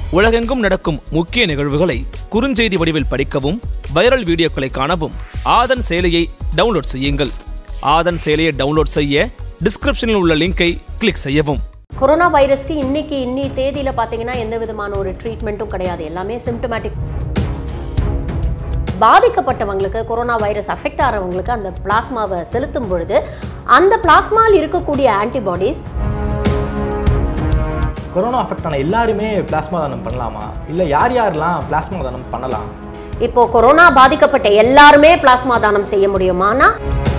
உலகெங்கும் நடக்கும் முக்கிய நிகழ்வுகளை குறுஞ்செய்தி வடிவில் படிக்கவும் வைரல் வீடியோக்களை காணவும் ஆதன் செயலியை டவுன்லோட் செய்யுங்கள் ஆதன் செயலியை டவுன்லோட் செய்ய டிஸ்கிரிப்ஷனில் உள்ள லிங்கை கிளிக் செய்யவும் கொரோனா வைரஸ்க்கு இன்னைக்கு இன்னி தேதியில பாத்தீங்கன்னா எந்த விதமான ஒரு ட்ரீட்மெண்ட்டும் கிடையாது எல்லாமே சிம்டமேட்டிக் பாதிக்கப்பட்டவங்களுக்கு கொரோனா வைரஸ் அஃபெக்ட் ஆகிறவங்களுக்கு அந்த பிளாஸ்மாவை செலுத்தும் பொழுது அந்த பிளாஸ்மாவில் இருக்கக்கூடிய ஆன்டிபாடிஸ் கொரோனா அஃபெக்ட் ஆன எல்லாருமே பிளாஸ்மா தானம் பண்ணலாமா இல்லை யார் யாரெல்லாம் பிளாஸ்மா தானம் பண்ணலாம் இப்போ கொரோனா பாதிக்கப்பட்ட எல்லாருமே பிளாஸ்மா தானம் செய்ய முடியுமானா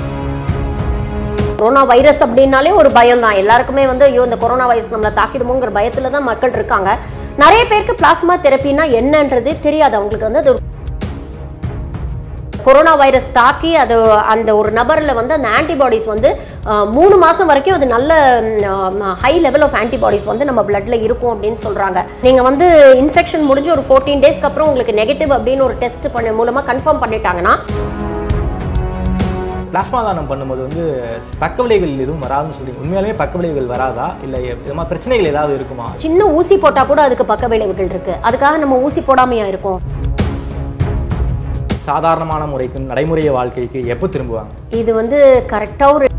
கொரோனா வைரஸ் அப்படின்னாலே ஒரு பயம் தான் எல்லாருக்குமே வந்து ஐயோ இந்த கொரோனா வைரஸ் நம்மளை தாக்கிடுமோங்கிற பயத்துல தான் மக்கள் இருக்காங்க நிறைய பேருக்கு பிளாஸ்மா தெரப்பினா என்னன்றது தெரியாது அவங்களுக்கு வந்து அது ஒரு கொரோனா வைரஸ் தாக்கி அது அந்த ஒரு நபரில் வந்து அந்த ஆன்டிபாடிஸ் வந்து அஹ், மூணு மாதம் வரைக்கும் அது நல்ல ஹை லெவல் ஆஃப் ஆன்டிபாடிஸ் வந்து நம்ம பிளட்ல இருக்கும் அப்படின்னு சொல்கிறாங்க நீங்கள் வந்து இன்ஃபெக்ஷன் முடிஞ்சு ஒரு ஃபோர்டீன் டேஸ்க்கு அப்புறம் உங்களுக்கு நெகட்டிவ் அப்படின்னு ஒரு டெஸ்ட் பண்ண மூலமாக கன்ஃபார்ம் பண்ணிட்டாங்கன்னா பிளாஸ்மா தானம் பண்ணும்போது வந்து பக்க விளைவுகள் எதுவும் வராதுன்னு சொல்றீங்க உண்மையாலுமே பக்க விளைவுகள் வராதா இல்லை இது மாதிரி பிரச்சனைகள் ஏதாவது இருக்குமா சின்ன ஊசி போட்டால் கூட அதுக்கு பக்க விளைவுகள் இருக்கு அதுக்காக நம்ம ஊசி போடாமையா இருக்கோம் சாதாரணமான முறைக்கு நடைமுறை வாழ்க்கைக்கு எப்போ திரும்புவாங்க இது வந்து கரெக்டாக ஒரு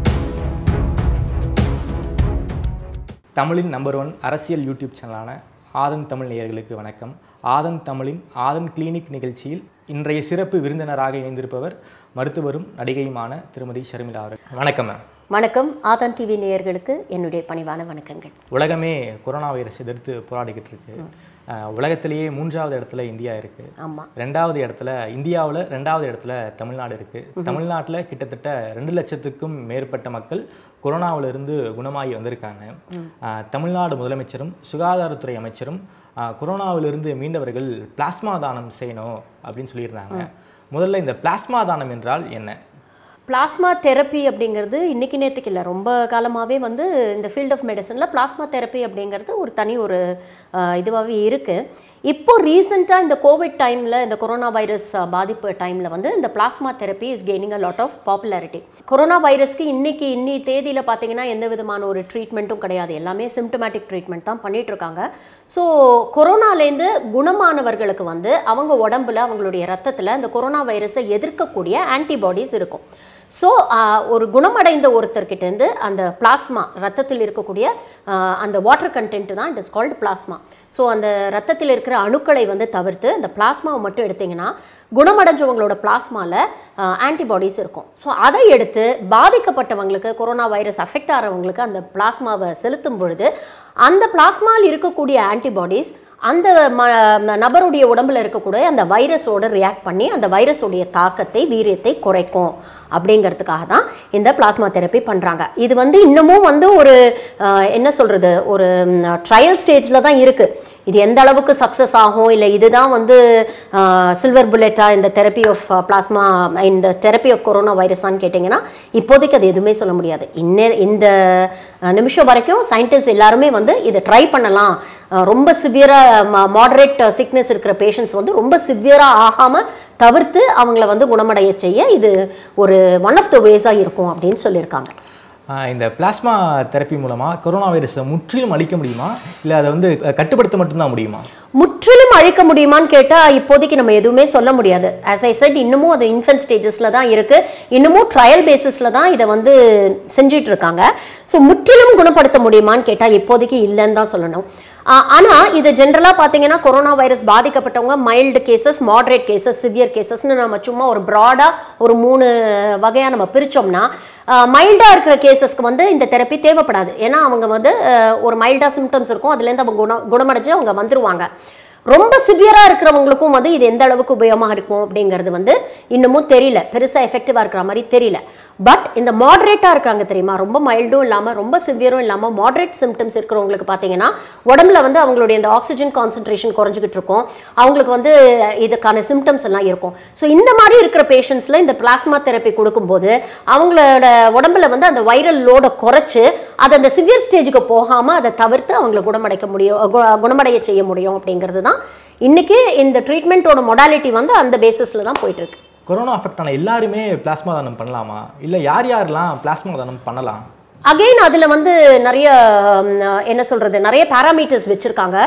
தமிழின் நம்பர் ஒன் அரசியல் யூடியூப் சேனலான ஆதன் தமிழ் நேயர்களுக்கு வணக்கம் ஆதன் தமிழின் ஆதன் கிளினிக் நிகழ்ச்சியில் இன்றைய சிறப்பு விருந்தினராக இணைந்திருப்பவர் மருத்துவரும் நடிகையுமான திருமதி ஷர்மிளா அவர்கள் வணக்கம் மேம் வணக்கம் ஆதன் டிவி நேயர்களுக்கு என்னுடைய பணிவான வணக்கங்கள் உலகமே கொரோனா வைரஸ் எதிர்த்து போராடிக்கிட்டு இருக்கு அஹ் உலகத்திலேயே மூன்றாவது இடத்துல இந்தியா இருக்கு ஆமா ரெண்டாவது இடத்துல இந்தியாவில் ரெண்டாவது இடத்துல தமிழ்நாடு இருக்கு தமிழ்நாட்டில் கிட்டத்தட்ட ரெண்டு லட்சத்துக்கும் மேற்பட்ட மக்கள் கொரோனாவுல இருந்து குணமாகி வந்திருக்காங்க அஹ் தமிழ்நாடு முதலமைச்சரும் சுகாதாரத்துறை அமைச்சரும் அஹ் கொரோனாவிலிருந்து மீண்டவர்கள் பிளாஸ்மா தானம் செய்யணும் அப்படின்னு சொல்லியிருந்தாங்க முதல்ல இந்த பிளாஸ்மா தானம் என்றால் என்ன பிளாஸ்மா தெரப்பி அப்படிங்கிறது இன்னைக்கு நேற்றுக்கு இல்லை ரொம்ப காலமாகவே வந்து இந்த ஃபீல்ட் ஆஃப் மெடிசனில் பிளாஸ்மா தெரப்பி அப்படிங்கிறது ஒரு தனி ஒரு இதுவாகவே இருக்குது இப்போ ரீசெண்டாக இந்த கோவிட் டைமில் இந்த கொரோனா வைரஸ் பாதிப்பு டைமில் வந்து இந்த plasma therapy is gaining a lot of popularity corona வைரஸ்க்கு இன்னைக்கு இன்னி தேதியில் பார்த்தீங்கன்னா எந்த விதமான ஒரு ட்ரீட்மெண்ட்டும் கிடையாது எல்லாமே சிம்டமேட்டிக் ட்ரீட்மெண்ட் தான் பண்ணிட்டு இருக்காங்க ஸோ கொரோனாலேருந்து குணமானவர்களுக்கு வந்து அவங்க உடம்புல அவங்களுடைய ரத்தத்தில் இந்த கொரோனா வைரஸை எதிர்க்கக்கூடிய ஆன்டிபாடிஸ் இருக்கும் ஸோ ஒரு குணமடைந்த ஒருத்தர்கிட்டேருந்து அந்த பிளாஸ்மா ரத்தத்தில் இருக்கக்கூடிய ஆஹ், அந்த வாட்டர் கண்டென்ட் தான் it is called plasma so அந்த ரத்தத்தில் இருக்கிற அணுக்களை வந்து தவிர்த்து அந்த பிளாஸ்மாவை மட்டும் எடுத்தீங்கன்னா குணமடைஞ்சவங்களோட பிளாஸ்மாவில் ஆன்டிபாடிஸ் இருக்கும் ஸோ அதை எடுத்து பாதிக்கப்பட்டவங்களுக்கு கொரோனா வைரஸ் அஃபெக்ட் ஆகிறவங்களுக்கு அந்த பிளாஸ்மாவை செலுத்தும் பொழுது அந்த பிளாஸ்மாவில் இருக்கக்கூடிய ஆன்டிபாடிஸ் அந்த ம ம- நபருடைய உடம்புல இருக்கக்கூடிய அந்த வைரஸோட ரியாக்ட் பண்ணி அந்த வைரஸோடைய தாக்கத்தை வீரியத்தை குறைக்கும் அப்படிங்கிறதுக்காக தான் இந்த பிளாஸ்மா தெரப்பி பண்ணுறாங்க இது வந்து இன்னமும் வந்து ஒரு அஹ், என்ன சொல்கிறது ஒரு ட்ரையல் ஸ்டேஜில் தான் இருக்குது இது எந்த அளவுக்கு சக்ஸஸ் ஆகும் இல்லை இதுதான் வந்து சில்வர் புல்லெட்டா இந்த தெரப்பி ஆஃப் பிளாஸ்மா இந்த தெரப்பி ஆஃப் கொரோனா வைரஸான்னு கேட்டிங்கன்னா இப்போதைக்கு அது எதுவுமே சொல்ல முடியாது இன்னே இந்த அஹ், நிமிஷம் வரைக்கும் சயின்டிஸ்ட் எல்லாருமே வந்து இதை ட்ரை பண்ணலாம் அஹ், ரொம்ப சிவியராக மாடரேட் சிக்னஸ் இருக்கிற பேஷண்ட்ஸ் வந்து ரொம்ப சிவியராக ஆகாமல் தவிர்த்து அவங்கள வந்து குணமடைய செய்ய இது ஒரு ஒன் ஆஃப் த வேஸாக இருக்கும் அப்படின்னு சொல்லியிருக்காங்க ஆஹ் இந்த பிளாஸ்மா தெரப்பி மூலமாக கொரோனா வைரஸை முற்றிலும் அழிக்க முடியுமா இல்லை அதை வந்து அஹ், கட்டுப்படுத்த மட்டும்தான் முடியுமா முற்றிலும் அழிக்க முடியுமான்னு கேட்டால் இப்போதைக்கு நம்ம எதுவுமே சொல்ல முடியாது ஆஸ் ஐ செட் இன்னமும் அது இன்ஃபென்ட் ஸ்டேஜஸில் தான் இருக்குது இன்னமும் ட்ரையல் பேசிஸில் தான் இதை வந்து செஞ்சிட்டு இருக்காங்க ஸோ முற்றிலும் குணப்படுத்த முடியுமான்னு கேட்டால் இப்போதைக்கு இல்லைன்னு தான் சொல்லணும் ஆ- ஆனா இது ஜென்ரலாக பார்த்தீங்கன்னா கொரோனா வைரஸ் பாதிக்கப்பட்டவங்க mild cases moderate cases severe கேசஸ்னு நம்ம சும்மா ஒரு ப்ராடாக ஒரு மூணு வகையாக நம்ம பிரிச்சோம்னா மைல்டாக இருக்கிற கேசஸ்க்கு வந்து இந்த தெரப்பி தேவைப்படாது ஏன்னா அவங்க வந்து அஹ், ஒரு மைல்டாக சிம்டம்ஸ் இருக்கும் அதுலேருந்து அவங்க குணம் குணமடைஞ்சு அவங்க வந்துருவாங்க ரொம்ப சிவியராக இருக்கிறவங்களுக்கும் வந்து இது எந்த அளவுக்கு உபயோகமாக இருக்கும் அப்படிங்கிறது வந்து இன்னமும் தெரியல பெருசாக எஃபெக்டிவாக இருக்கிற மாதிரி தெரியல பட் இந்த மாடரேட்டாக இருக்காங்க தெரியுமா ரொம்ப மைல்டும் இல்லாமல் ரொம்ப சிவியரும் இல்லாமல் மாடரேட் சிம்டம்ஸ் இருக்கிறவங்களுக்கு பார்த்தீங்கன்னா உடம்புல வந்து அவங்களுடைய இந்த ஆக்சிஜன் கான்சன்ட்ரேஷன் குறைஞ்சிக்கிட்டு இருக்கும் அவங்களுக்கு வந்து இதுக்கான சிம்டம்ஸ் எல்லாம் இருக்கும் ஸோ இந்த மாதிரி இருக்கிற பேஷண்ட்ஸில் இந்த பிளாஸ்மா தெரப்பி கொடுக்கும்போது அவங்களோட உடம்புல வந்து அந்த வைரல் லோடை குறைச்சு அது அந்த சிவியர் ஸ்டேஜுக்கு போகாமல் அதை தவிர்த்து அவங்களை குணமடைக்க முடியும் கு- குணமடைய செய்ய முடியும் அப்படிங்கிறது தான் இன்னைக்கு இந்த ட்ரீட்மெண்ட்டோட மொடாலிட்டி வந்து அந்த பேசிஸில் தான் போயிட்டு இருக்கு கொரோனா அஃபெக்ட் ஆன எல்லாருமே பிளாஸ்மா தானம் பண்ணலாமா இல்லை யார் யாரெல்லாம் பிளாஸ்மா தானம் பண்ணலாம் அகெயின் அதில் வந்து நிறைய ம், என்ன சொல்கிறது நிறைய பேராமீட்டர்ஸ் வச்சுருக்காங்க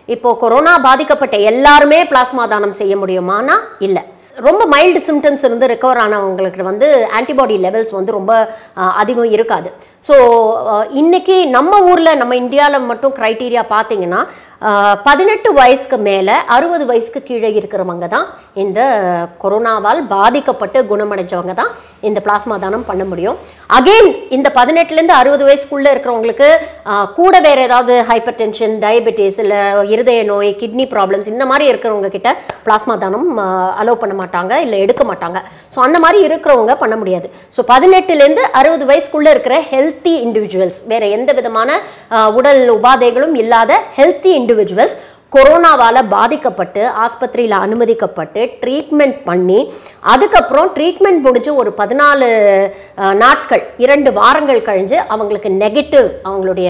இப்போ கொரோனா பாதிக்கப்பட்ட எல்லாருமே பிளாஸ்மா தானம் செய்ய முடியுமானா இல்லை ரொம்ப மைல்டு சிம்டம்ஸ் இருந்து ரெக்கவர் ஆனவங்களுக்கு வந்து ஆன்டிபாடி லெவல்ஸ் வந்து ரொம்ப அஹ், அதிகம் இருக்காது ஸோ இன்னைக்கு நம்ம ஊரில் நம்ம இந்தியாவில் மட்டும் க்ரைட்டீரியா பார்த்தீங்கன்னா அஹ், பதினெட்டு வயசுக்கு மேலே அறுபது வயசுக்கு கீழே இருக்கிறவங்க தான் இந்த கொரோனாவால் பாதிக்கப்பட்டு குணமடைஞ்சவங்க தான் இந்த பிளாஸ்மா தானம் பண்ண முடியும் அகெயின் இந்த பதினெட்டுலேருந்து அறுபது வயசுக்குள்ளே இருக்கிறவங்களுக்கு அஹ், கூட வேற ஏதாவது ஹைப்பர் டென்ஷன் டயபெட்டிஸ் இல்லை இருதய நோய் கிட்னி ப்ராப்ளம்ஸ் இந்த மாதிரி இருக்கிறவங்க கிட்ட பிளாஸ்மா தானம் அலோவ் பண்ண மாட்டாங்க இல்லை எடுக்க மாட்டாங்க ஸோ அந்த மாதிரி இருக்கிறவங்க பண்ண முடியாது ஸோ பதினெட்டுலேருந்து அறுபது வயசுக்குள்ளே இருக்கிற ஹெல்த்தி இண்டிவிஜுவல்ஸ் வேற எந்த விதமான அஹ், உடல் உபாதைகளும் இல்லாத ஹெல்த்தி இண்டிவிஜுவல்ஸ் கொரோனாவால் பாதிக்கப்பட்டு ஆஸ்பத்திரியில் அனுமதிக்கப்பட்டு ட்ரீட்மெண்ட் பண்ணி அதுக்கப்புறம் ட்ரீட்மெண்ட் முடிஞ்சு ஒரு பதினாலு அஹ், நாட்கள் இரண்டு வாரங்கள் கழிஞ்சு அவங்களுக்கு நெகட்டிவ் அவங்களுடைய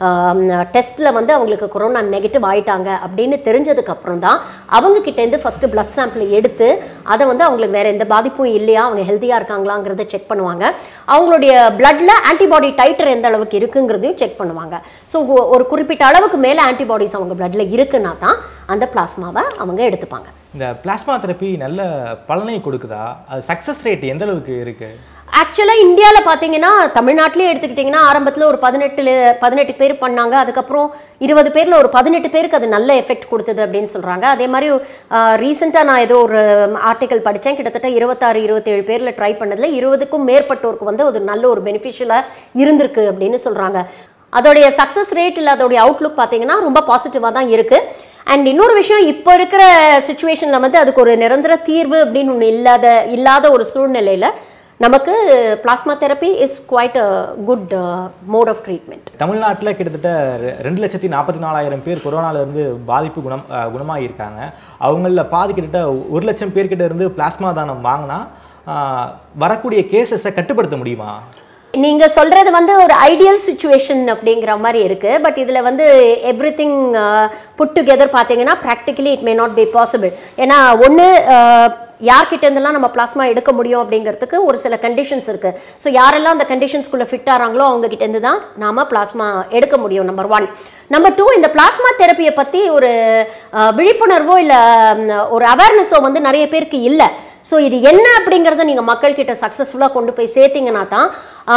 டெஸ்ட்டில் வந்து அவங்களுக்கு கொரோனா நெகட்டிவ் ஆயிட்டாங்க அப்படின்னு தெரிஞ்சதுக்கப்புறம் தான் அவங்க கிட்டேருந்து ஃபஸ்ட்டு பிளட் சாம்பிள் எடுத்து அதை வந்து அவங்களுக்கு வேற எந்த பாதிப்பும் இல்லையா அவங்க ஹெல்த்தியாக இருக்காங்களாங்கிறத செக் பண்ணுவாங்க அவங்களுடைய பிளட்ல ஆன்டிபாடி டைட்டர் எந்த அளவுக்கு இருக்குங்கிறதையும் செக் பண்ணுவாங்க ஸோ ஒரு குறிப்பிட்ட அளவுக்கு மேலே ஆன்டிபாடிஸ் அவங்க பிளட்ல இருக்குன்னா தான் அந்த பிளாஸ்மாவை அவங்க எடுத்துப்பாங்க இந்த பிளாஸ்மா தெரப்பி நல்ல பலனை கொடுக்குதா அது சக்ஸஸ் ரேட் எந்த அளவுக்கு இருக்கு ஆக்சுவலாக இந்தியாவில் பார்த்தீங்கன்னா தமிழ்நாட்டிலே எடுத்துக்கிட்டிங்கன்னா ஆரம்பத்தில் ஒரு பதினெட்டுல பதினெட்டு பேர் பண்ணாங்க அதுக்கப்புறம் இருபது பேரில் ஒரு பதினெட்டு பேருக்கு அது நல்ல எஃபெக்ட் கொடுத்தது அப்படின்னு சொல்கிறாங்க அதே மாதிரி ரீசெண்டாக நான் ஏதோ ஒரு ஆர்டிக்கல் படித்தேன் கிட்டத்தட்ட இருபத்தாறு இருபத்தேழு பேரில் ட்ரை பண்ணதில் இருபதுக்கும் மேற்பட்டோருக்கு வந்து அது நல்ல ஒரு பெனிஃபிஷியலாக இருந்திருக்கு அப்படின்னு சொல்கிறாங்க அதோடைய சக்ஸஸ் ரேட் இல்லை அதோடைய அவுட்லுக் பார்த்தீங்கன்னா ரொம்ப பாசிட்டிவாக தான் இருக்குது அண்ட் இன்னொரு விஷயம் இப்போ இருக்கிற சுச்சுவேஷனில் வந்து அதுக்கு ஒரு நிரந்தர தீர்வு அப்படின்னு ஒன்று இல்லாத இல்லாத ஒரு சூழ்நிலையில் நமக்கு plasma therapy is quite a good mode of treatment தமிழ்நாட்டில் கிட்டத்தட்ட ரெ- ரெண்டு லட்சத்தி நாற்பத்தி நாலாயிரம் பேர் கொரோனால இருந்து பாதிப்பு குணம் அஹ், குணமாகியிருக்காங்க அவங்களில் பாதி கிட்டத்தட்ட ஒரு லட்சம் பேர்கிட்ட இருந்து பிளாஸ்மா தானம் வாங்கினா அஹ், வரக்கூடிய கேசஸை கட்டுப்படுத்த முடியுமா நீங்க சொல்றது வந்து ஒரு ஐடியல் சுச்சுவேஷன் அப்படிங்கிற மாதிரி இருக்கு பட் இதுல வந்து எவ்ரி திங் புட் டுகெதர் பார்த்தீங்கன்னா practically it may not be possible ஏன்னா ஒன்று யார்கிட்ட இருந்தெல்லாம் நம்ம பிளாஸ்மா எடுக்க முடியும் அப்படிங்கிறதுக்கு ஒரு சில கண்டிஷன்ஸ் இருக்கு ஸோ யாரெல்லாம் அந்த கண்டிஷன்ஸ்குள்ள ஃபிட் ஆகிறாங்களோ அவங்க கிட்ட இருந்து தான் நாம பிளாஸ்மா எடுக்க முடியும் நம்பர் ஒன் நம்பர் டூ இந்த பிளாஸ்மா தெரப்பியை பத்தி ஒரு அஹ், விழிப்புணர்வோ இல்லை ஒரு அவேர்னஸோ வந்து நிறைய பேருக்கு இல்லை ஸோ இது என்ன அப்படிங்கிறத நீங்கள் மக்கள்கிட்ட சக்ஸஸ்ஃபுல்லாக கொண்டு போய் சேர்த்தீங்கன்னா தான்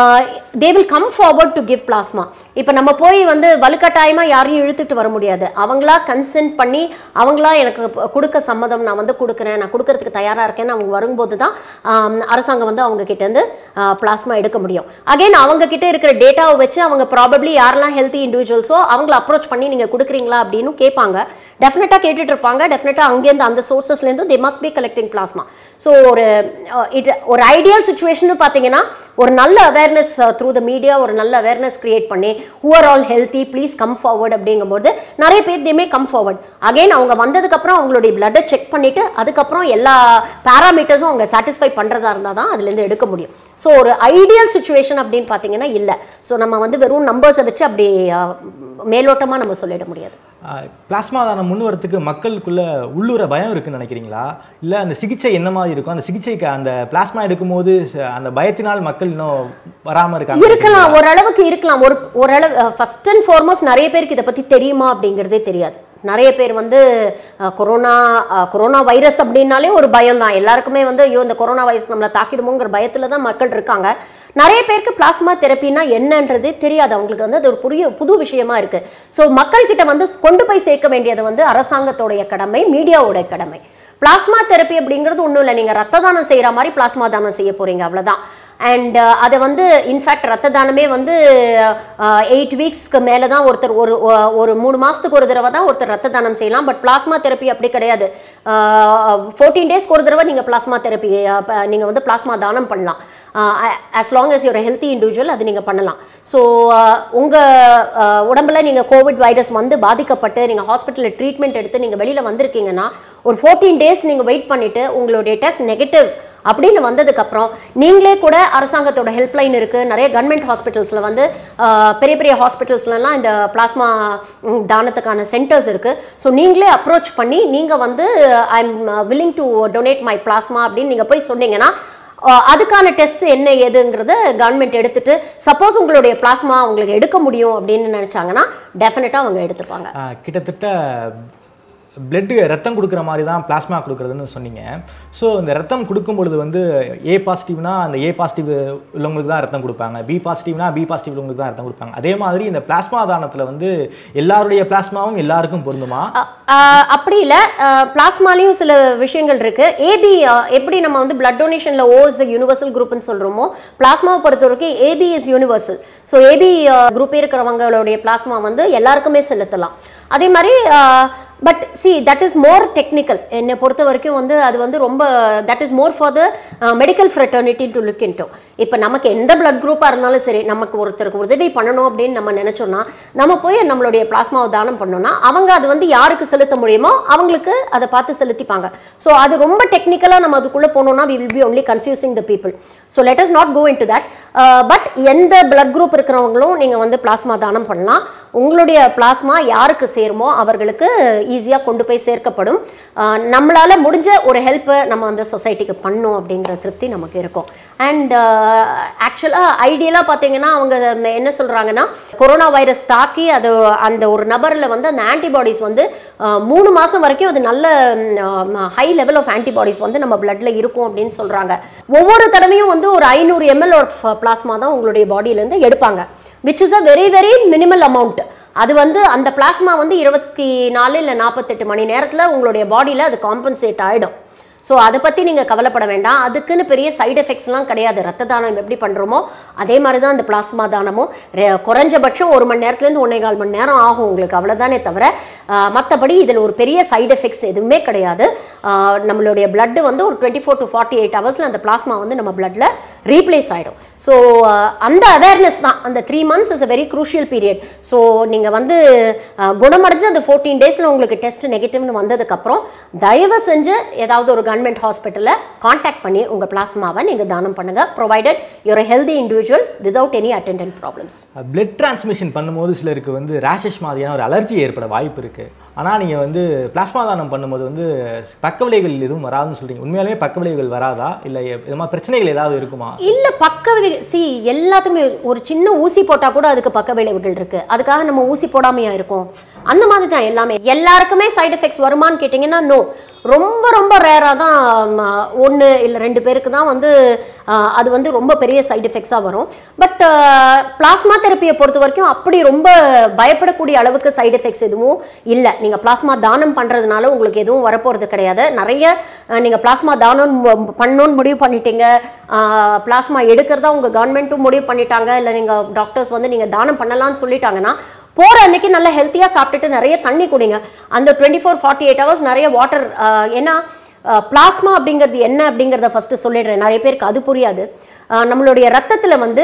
they will come forward to give plasma இப்போ நம்ம போய் வந்து வலுக்கட்டாயமாக யாரையும் இழுத்துட்டு வர முடியாது அவங்களா கன்சென்ட் பண்ணி அவங்களா எனக்கு ப- கொடுக்க சம்மதம் நான் வந்து கொடுக்குறேன் நான் கொடுக்கறதுக்கு தயாராக இருக்கேன்னு அவங்க வரும்போது தான் ஆம், அரசாங்கம் வந்து அவங்க கிட்டேருந்து பிளாஸ்மா எடுக்க முடியும் அகைன் அவங்க கிட்ட இருக்கிற டேட்டாவை வச்சு அவங்க ப்ராபப்ளி யாரெல்லாம் ஹெல்த்தி இண்டிவிஜுவல்ஸோ அவங்கள அப்ரோச் பண்ணி நீங்கள் கொடுக்குறீங்களா அப்படின்னு கேட்பாங்க டெஃபினட்டாக கேட்டுட்டு இருப்பாங்க டெஃபினட்டாக அங்கேருந்து அந்த சோர்சஸ்லேருந்து they must be collecting plasma so ஒரு இட் ஒரு ஐடியல் சுச்சுவேஷன் பார்த்தீங்கன்னா ஒரு நல்ல அவேர்னஸ் த்ரூ த மீடியா ஒரு நல்ல அவேர்னஸ் கிரியேட் பண்ணி who are all healthy please come forward அப்படிங்கும்போது நிறைய பேர் தேமே கம் ஃபார்வர்ட் அகைன் அவங்க வந்ததுக்கப்புறம் அவங்களுடைய பிளட்டை செக் பண்ணிட்டு அதுக்கப்புறம் எல்லா பேராமீட்டர்ஸும் அவங்க சாட்டிஸ்ஃபை பண்ணுறதா இருந்தால் தான் அதுலேருந்து எடுக்க முடியும் ஸோ ஒரு ஐடியல் சுச்சுவேஷன் அப்படின்னு பார்த்தீங்கன்னா இல்லை ஸோ நம்ம வந்து வெறும் நம்பர்ஸை வச்சு அப்படி மேலோட்டமாக நம்ம சொல்லிட முடியாது பிளாஸ்மா தானம் முன் வரத்துக்கு மக்களுக்குள்ள உள்ளூர பயம் இருக்குன்னு நினைக்கிறீங்களா இல்லை அந்த சிகிச்சை என்ன மாதிரி இருக்கும் அந்த சிகிச்சைக்கு அந்த பிளாஸ்மா எடுக்கும்போது ச- அந்த பயத்தினால் மக்கள் இன்னும் வராமல் இருக்காங்க இருக்கலாம் ஓரளவுக்கு இருக்கலாம் ஒரு ஓரளவு ஃபர்ஸ்ட் அண்ட் ஃபார்மோஸ்ட் நிறைய பேருக்கு இதை பற்றி தெரியுமா அப்படிங்கிறதே தெரியாது நிறைய பேர் வந்து அஹ், கொரோனா அஹ், கொரோனா வைரஸ் அப்படின்னாலே ஒரு பயம் தான் எல்லாருக்குமே வந்து ஐயோ இந்த கொரோனா வைரஸ் நம்மளை தாக்கிடுமோங்கிற பயத்தில் தான் மக்கள் இருக்காங்க நிறைய பேருக்கு பிளாஸ்மா தெரப்பினா என்னன்றதே தெரியாது அவங்களுக்கு வந்து அது ஒரு புதிய புது விஷயமா இருக்கு ஸோ மக்கள்கிட்ட வந்து கொண்டு போய் சேர்க்க வேண்டியது வந்து அரசாங்கத்தோடைய கடமை மீடியாவோட கடமை பிளாஸ்மா தெரப்பி அப்படிங்கிறது ஒன்றும் இல்லை நீங்கள் ரத்த தானம் செய்கிற மாதிரி பிளாஸ்மா தானம் செய்ய போறீங்க அவ்வளவுதான் அண்ட் அதை வந்து இன்ஃபேக்ட் ரத்த தானமே வந்து எயிட் வீக்ஸ்க்கு மேலே தான் ஒருத்தர் ஒரு ஒ- ஒரு மூணு மாதத்துக்கு ஒரு தடவை தான் ஒருத்தர் ரத்த தானம் செய்யலாம் பட் பிளாஸ்மா தெரப்பி அப்படி கிடையாது ஃபோர்டீன் டேஸ்க்கு ஒரு தடவை நீங்கள் பிளாஸ்மா தெரப்பி நீங்கள் வந்து பிளாஸ்மா தானம் பண்ணலாம் as long as you're a healthy individual அது நீங்கள் பண்ணலாம் ஸோ உங்கள் உடம்புல நீங்கள் கோவிட் வைரஸ் வந்து பாதிக்கப்பட்டு நீங்கள் ஹாஸ்பிட்டலில் ட்ரீட்மெண்ட் எடுத்து நீங்கள் வெளியில் வந்திருக்கீங்கன்னா ஒரு ஃபோர்டீன் டேஸ் நீங்கள் வெயிட் பண்ணிவிட்டு உங்களுடைய டெஸ்ட் நெகட்டிவ் அப்படின்னு வந்ததுக்கப்புறம் நீங்களே கூட அரசாங்கத்தோட ஹெல்ப்லைன் இருக்குது நிறைய கவர்மெண்ட் ஹாஸ்பிட்டல்ஸில் வந்து ஆஹ், பெரிய பெரிய ஹாஸ்பிட்டல்ஸ்லலாம் இந்த பிளாஸ்மா தானத்துக்கான சென்டர்ஸ் இருக்குது ஸோ நீங்களே அப்ரோச் பண்ணி நீங்கள் வந்து I am willing to donate my plasma அப்படின்னு நீங்கள் போய் சொன்னீங்கன்னா அஹ், அதுக்கான டெஸ்ட் என்ன ஏதுங்கிறத கவர்மெண்ட் எடுத்துட்டு சப்போஸ் உங்களுடைய பிளாஸ்மா உங்களுக்கு எடுக்க முடியும் அப்படின்னு நினைச்சாங்கன்னா டெஃபினட்டாக அவங்க எடுத்துப்பாங்க ஆஹ் கிட்டத்தட்ட பிளட்டு ரத்தம் கொடுக்குற மாதிரி தான் பிளாஸ்மா கொடுக்குறதுன்னு சொன்னீங்க ஸோ இந்த ரத்தம் கொடுக்கும் பொழுது வந்து ஏ பாசிட்டிவ்னா அந்த ஏ பாசிட்டிவ் உள்ளவங்களுக்கு தான் ரத்தம் கொடுப்பாங்க பி பாசிட்டிவ்னா பி பாசிட்டிவ் உள்ளவங்களுக்கு தான் ரத்தம் கொடுப்பாங்க அதே மாதிரி இந்த பிளாஸ்மா தானத்தில் வந்து எல்லாருடைய பிளாஸ்மாவும் எல்லாருக்கும் பொருந்துமா அ- அ- அப்படி இல்லை பிளாஸ்மாலையும் சில விஷயங்கள் இருக்கு ஏபி எப்படி நம்ம வந்து பிளட் டொனேஷனில் ஓ இஸ் யூனிவர்சல் குரூப்னு சொல்கிறோமோ பிளாஸ்மாவை பொறுத்த வரைக்கும் AB is universal so AB group இருக்கிறவங்களுடைய பிளாஸ்மா வந்து எல்லாருக்குமே செலுத்தலாம் அதே மாதிரி but see that is more technical என்னை பொறுத்த வரைக்கும் வந்து அது வந்து ரொம்ப that is more for the medical fraternity to look into இப்போ நமக்கு எந்த பிளட் குரூப்பாக இருந்தாலும் சரி நமக்கு ஒருத்தருக்கு உதவி பண்ணணும் அப்படின்னு நம்ம நினச்சோன்னா நம்ம போய் நம்மளுடைய பிளாஸ்மாவை தானம் பண்ணோம்னா அவங்க அது வந்து யாருக்கு செலுத்த முடியுமோ அவங்களுக்கு அதை பார்த்து செலுத்திப்பாங்க ஸோ அது ரொம்ப டெக்னிக்கலாக நம்ம அதுக்குள்ளே போனோம்னா we will be only confusing the people so let us not go in to that but எந்த பிளட் குரூப் இருக்கிறவங்களும் நீங்கள் வந்து பிளாஸ்மா தானம் பண்ணலாம் உங்களுடைய பிளாஸ்மா யாருக்கு சேருமோ அவர்களுக்கு ஈஸியாக கொண்டு போய் சேர்க்கப்படும் அஹ், நம்மளால முடிஞ்ச ஒரு ஹெல்ப்பை நம்ம அந்த சொசைட்டிக்கு பண்ணோம் அப்படிங்கிற திருப்தி நமக்கு இருக்கும் அண்ட் ஆக்சுவலாக ஐடியலாக பார்த்தீங்கன்னா அவங்க ம- என்ன சொல்கிறாங்கன்னா கொரோனா வைரஸ் தாக்கி அது அந்த ஒரு நபரில் வந்து அந்த ஆன்டிபாடிஸ் வந்து அஹ், மூணு மாதம் வரைக்கும் அது நல்ல ஹை லெவல் ஆஃப் ஆன்டிபாடிஸ் வந்து நம்ம பிளட்ல இருக்கும் அப்படின்னு சொல்கிறாங்க ஒவ்வொரு தடவையும் வந்து ஒரு ஐநூறு எம்எல் ஆஃப் பிளாஸ்மா தான் உங்களுடைய பாடியிலேருந்து எடுப்பாங்க which is a very very minimal amount அது வந்து அந்த பிளாஸ்மா வந்து இருபத்தி நாலு இல்லை நாற்பத்தெட்டு மணி நேரத்தில் உங்களுடைய பாடியில் அது காம்பன்சேட் ஆகிடும் ஸோ அதை பற்றி நீங்கள் கவலைப்பட வேண்டாம் அதுக்குன்னு பெரிய சைடு எஃபெக்ட்ஸ்லாம் கிடையாது ரத்த தானம் எப்படி பண்ணுறோமோ அதே மாதிரி தான் அந்த பிளாஸ்மா தானமும் ரெ- குறைஞ்சபட்சம் ஒரு மணி நேரத்துலேருந்து ஒன்றே கால் மணி நேரம் ஆகும் உங்களுக்கு அவ்வளோதானே தவிர மற்றபடி இதில் ஒரு பெரிய சைடு எஃபெக்ட்ஸ் எதுவுமே கிடையாது ஆஹ் நம்மளுடைய blood வந்து ஒரு twenty four to forty eight ஹவர்ஸில் அந்த பிளாஸ்மா வந்து நம்ம bloodல ரீப்ளேஸ் ஆகிடும் ஸோ அந்த அவேர்னஸ் தான் அந்த three months is a very crucial period so நீங்கள் வந்து ஆஹ் குணமடைஞ்சு அந்த ஃபோர்டீன் டேஸில் உங்களுக்கு டெஸ்ட் நெகட்டிவ்னு வந்ததுக்கப்புறம் தயவு செஞ்சு ஏதாவது ஒரு கவர்மெண்ட் ஹாஸ்பிட்டலில் காண்டாக்ட் பண்ணி உங்கள் பிளாஸ்மாவை நீங்கள் தானம் பண்ணுங்கள் provided you're healthy individual without any attendant problems blood transmission பண்ணும்போது சிலருக்கு வந்து ரேஷஸ் மாதிரியான ஒரு அலர்ஜி ஏற்பட வாய்ப்பு இருக்கு ஆனா நீங்க வந்து பிளாஸ்மா தானம் பண்ணும்போது வந்து பக்க விளைவுகள் எதுவும் வராதுன்னு சொல்றீங்க உண்மையாலுமே பக்க விளைவுகள் வராதா இல்ல இது மாதிரி பிரச்சனைகள் ஏதாவது இருக்குமா இல்ல பக்க விளை சி எல்லாத்துக்குமே ஒரு சின்ன ஊசி போட்டா கூட அதுக்கு பக்க விளைவுகள் இருக்கு அதுக்காக நம்ம ஊசி போடாமையா இருக்கும் அந்த மாதிரி தான் எல்லாமே எல்லாருக்குமே சைடு எஃபெக்ட்ஸ் வருமான்னு கேட்டிங்கன்னா நோ ரொம்ப ரொம்ப ரேராக தான் ஒன்று இல்லை ரெண்டு பேருக்கு தான் வந்து ஆ, அது வந்து ரொம்ப பெரிய சைடு எஃபெக்ட்ஸாக வரும் பட் பிளாஸ்மா தெரப்பியை பொறுத்த வரைக்கும் அப்படி ரொம்ப பயப்படக்கூடிய அளவுக்கு சைடு எஃபெக்ட்ஸ் எதுவும் இல்லை நீங்கள் பிளாஸ்மா தானம் பண்ணுறதுனால உங்களுக்கு எதுவும் வரப்போகிறது கிடையாது நிறைய நீங்கள் பிளாஸ்மா தானம் மு- பண்ணணும்னு முடிவு பண்ணிட்டீங்க பிளாஸ்மா எடுக்கிறதா உங்கள் கவர்மெண்ட்டும் முடிவு பண்ணிட்டாங்க இல்லை நீங்கள் டாக்டர்ஸ் வந்து நீங்கள் தானம் பண்ணலாம்னு சொல்லிட்டாங்கன்னா போகிற அன்னைக்கு நல்ல ஹெல்த்தியாக சாப்பிட்டுட்டு நிறைய தண்ணி குடிங்க அந்த twenty four forty eight hours நிறைய வாட்டர் ஏன்னா பிளாஸ்மா அப்படிங்கிறது என்ன அப்படிங்கிறத ஃபஸ்ட்டு சொல்லிடுறேன் நிறைய பேருக்கு அது புரியாது அஹ், நம்மளுடைய ரத்தத்தில் வந்து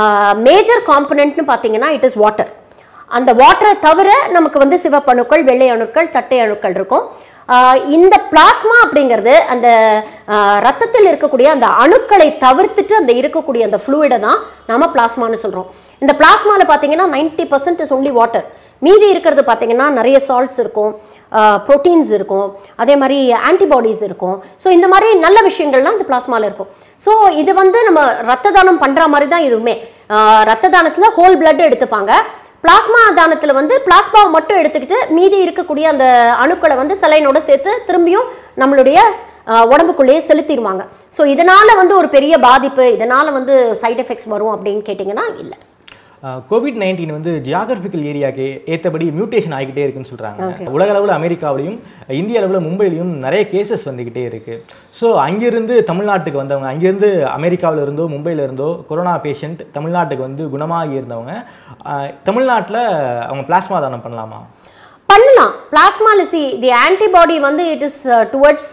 மேஜர் காம்பனன்ட்னு பார்த்தீங்கன்னா இட் இஸ் வாட்டர் அந்த வாட்டரை தவிர நமக்கு வந்து சிவப்பணுக்கள் வெள்ளை அணுக்கள் தட்டை அணுக்கள் இருக்கும் ஆஹ் இந்த பிளாஸ்மா அப்படிங்கிறது அந்த ஆஹ் ரத்தத்தில் இருக்கக்கூடிய அந்த அணுக்களை தவிர்த்துட்டு அந்த இருக்கக்கூடிய அந்த ஃப்ளூயிடை தான் நாம பிளாஸ்மான்னு சொல்றோம் இந்த பிளாஸ்மால பார்த்தீங்கன்னா ninety percent is only water மீதி இருக்கிறது பார்த்தீங்கன்னா நிறைய சால்ட்ஸ் இருக்கும் ப்ரோட்டீன்ஸ் இருக்கும் அதே மாதிரி ஆன்டிபாடிஸ் இருக்கும் ஸோ இந்த மாதிரி நல்ல விஷயங்கள்லாம் இந்த பிளாஸ்மால இருக்கும் ஸோ இது வந்து நம்ம ரத்த தானம் பண்ற மாதிரி தான் இதுவுமே ஆஹ் ரத்த தானத்தில் ஹோல் blood எடுத்துப்பாங்க பிளாஸ்மா தானத்தில் வந்து பிளாஸ்மாவை மட்டும் எடுத்துக்கிட்டு மீதி இருக்கக்கூடிய அந்த அணுக்களை வந்து செலைனோட சேர்த்து திரும்பியும் நம்மளுடைய அஹ், உடம்புக்குள்ளேயே செலுத்திடுவாங்க ஸோ இதனால வந்து ஒரு பெரிய பாதிப்பு இதனால வந்து சைடு எஃபெக்ட்ஸ் வரும் அப்படின்னு கேட்டிங்கன்னா இல்லை கோவிட் நைன்டீன் வந்து ஜியாகிரபிக்கல் ஏரியாக்கு ஏற்றபடி மியூட்டேஷன் ஆகிக்கிட்டே இருக்குன்னு சொல்றாங்க உலக அளவில் அமெரிக்காவிலையும் இந்திய அளவில் மும்பையிலையும் நிறைய கேசஸ் வந்துக்கிட்டே இருக்கு ஸோ அங்கிருந்து தமிழ்நாட்டுக்கு வந்தவங்க அங்கிருந்து அமெரிக்காவில் இருந்தோ மும்பையில இருந்தோ கொரோனா பேஷண்ட் தமிழ்நாட்டுக்கு வந்து குணமாகி இருந்தவங்க தமிழ்நாட்டில் அவங்க பிளாஸ்மா தானம் பண்ணலாமா பண்ணலாம் பிளாஸ்மால சி தி ஆன்டிபாடி வந்து இட் இஸ் டுவர்ட்ஸ்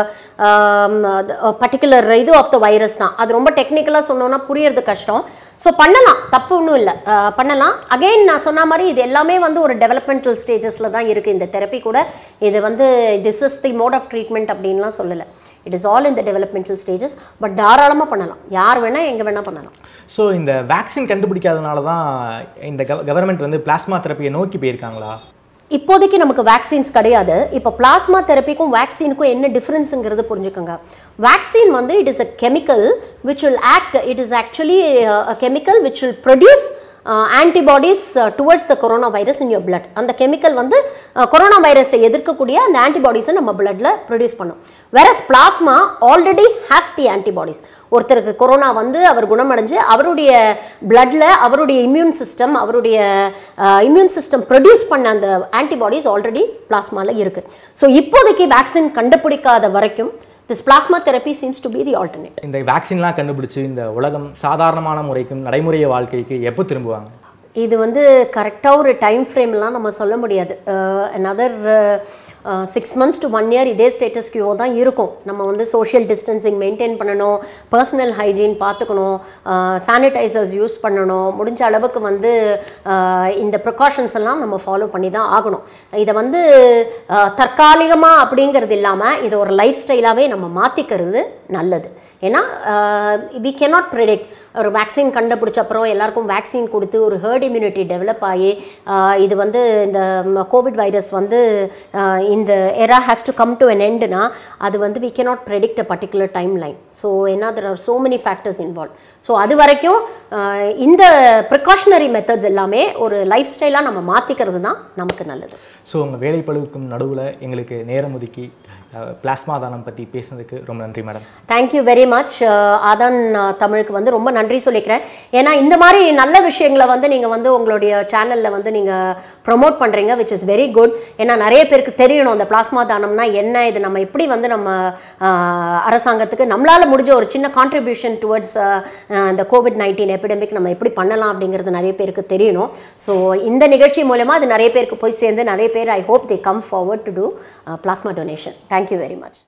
பர்டிகுலர் இது ஆஃப் த வைரஸ் தான் அது ரொம்ப டெக்னிக்கலாக சொன்னோன்னா புரியறது கஷ்டம் ஸோ பண்ணலாம் தப்பு ஒன்றும் இல்லை பண்ணலாம் அகைன் நான் சொன்ன மாதிரி இது எல்லாமே வந்து ஒரு டெவலப்மெண்டல் ஸ்டேஜஸில் தான் இருக்குது இந்த தெரப்பி கூட இது வந்து this is the mode of treatment அப்படின்லாம் சொல்லலை it is all in the developmental stages but தாராளமாக பண்ணலாம் யார் வேணால் எங்கே வேணால் பண்ணலாம் ஸோ இந்த வேக்சின் கண்டுபிடிக்காதனால தான் இந்த கவர்மெண்ட் வந்து பிளாஸ்மா தெரப்பியை நோக்கி போயிருக்காங்களா இப்போதைக்கு நமக்கு வேக்சின்ஸ் கிடையாது இப்போ பிளாஸ்மா தெரப்பிக்கும் வேக்சினுக்கும் என்ன டிஃப்ரென்ஸுங்கிறது புரிஞ்சுக்கோங்க வேக்சின் வந்து it is a chemical which will act it is actually a chemical which will produce antibodies towards the corona virus in your blood அந்த கெமிக்கல் வந்து கொரோனா வைரஸை எதிர்க்கக்கூடிய அந்த ஆன்டிபாடிஸை நம்ம bloodல ப்ரொடியூஸ் பண்ணும் whereas plasma already has the antibodies ஒருத்தருக்கு கொரோனா வந்து அவர் குணமடைஞ்சு அவருடைய bloodல அவருடைய இம்யூன் சிஸ்டம் அவருடைய இம்யூன் சிஸ்டம் ப்ரொடியூஸ் பண்ண அந்த ஆன்டிபாடிஸ் ஆல்ரெடி பிளாஸ்மால இருக்கு ஸோ இப்போதைக்கு வேக்சின் கண்டுபிடிக்காத வரைக்கும் this plasma therapy seems to be the alternate இந்த வேக்சின்லாம் கண்டுபிடிச்சு இந்த உலகம் சாதாரணமான முறைக்கும் நடைமுறை வாழ்க்கைக்கு எப்போ திரும்புவாங்க இது வந்து கரெக்டாக ஒரு டைம் ஃப்ரேம்லாம் நம்ம சொல்ல முடியாது another six months to one year இதே ஸ்டேட்டஸ் கியூ தான் இருக்கும் நம்ம வந்து சோஷியல் டிஸ்டன்சிங் மெயின்டைன் பண்ணணும் பர்சனல் ஹைஜீன் பார்த்துக்கணும் சானிடைசர்ஸ் யூஸ் பண்ணணும் முடிஞ்ச அளவுக்கு வந்து அஹ், இந்த ப்ரிகாஷன்ஸ் எல்லாம் நம்ம ஃபாலோ பண்ணி தான் ஆகணும் இதை வந்து தற்காலிகமாக அப்படிங்கிறது இல்லாமல் இதை ஒரு லைஃப் ஸ்டைலாகவே நம்ம மாற்றிக்கிறது நல்லது ஏன்னா வி cannot predict ஒரு வேக்சின் கண்டுபிடிச்ச அப்புறம் எல்லாருக்கும் வேக்சின் கொடுத்து ஒரு ஹேர்ட் இம்யூனிட்டி டெவலப் ஆகி ஆஹ் இது வந்து இந்த கோவிட் வைரஸ் வந்து ஆஹ் இந்த era has to come to an எண்டுனா அது வந்து we cannot predict a particular time line so ஏன்னா there are so many factors involved so அது வரைக்கும் ஆஹ் இந்த ப்ரிகாஷனரி மெத்தட்ஸ் எல்லாமே ஒரு லைஃப் ஸ்டைலாக நம்ம மாற்றிக்கிறது தான் நமக்கு நல்லது ஸோ உங்கள் வேலைப்பளுக்கும் நடுவில் எங்களுக்கு நேரம் ஒதுக்கி பிளாஸ்மா தானம் பற்றி பேசுனதுக்கு ரொம்ப நன்றி மேடம் தேங்க்யூ வெரி மச் ஆதான் அஹ், தமிழுக்கு வந்து ரொம்ப நன்றி சொல்லிக்கிறேன் ஏன்னா இந்த மாதிரி நல்ல விஷயங்களை வந்து நீங்கள் வந்து உங்களுடைய சேனலில் வந்து நீங்கள் ப்ரொமோட் பண்ணுறீங்க விச் இஸ் வெரி குட் ஏன்னா நிறைய பேருக்கு தெரியணும் அந்த பிளாஸ்மா தானம்னா என்ன இது நம்ம எப்படி வந்து நம்ம அஹ், அரசாங்கத்துக்கு நம்மளால் முடிஞ்ச ஒரு சின்ன கான்ட்ரிபியூஷன் டுவர்ட்ஸ் இந்த கோவிட் நைன்டீன் எபிடமிக் நம்ம எப்படி பண்ணலாம் அப்படிங்கிறது நிறைய பேருக்கு தெரியணும் ஸோ இந்த நிகழ்ச்சி மூலமாக அது நிறைய பேருக்கு போய் சேர்ந்து நிறைய பேர் I hope they come forward to do plasma donation thank you very much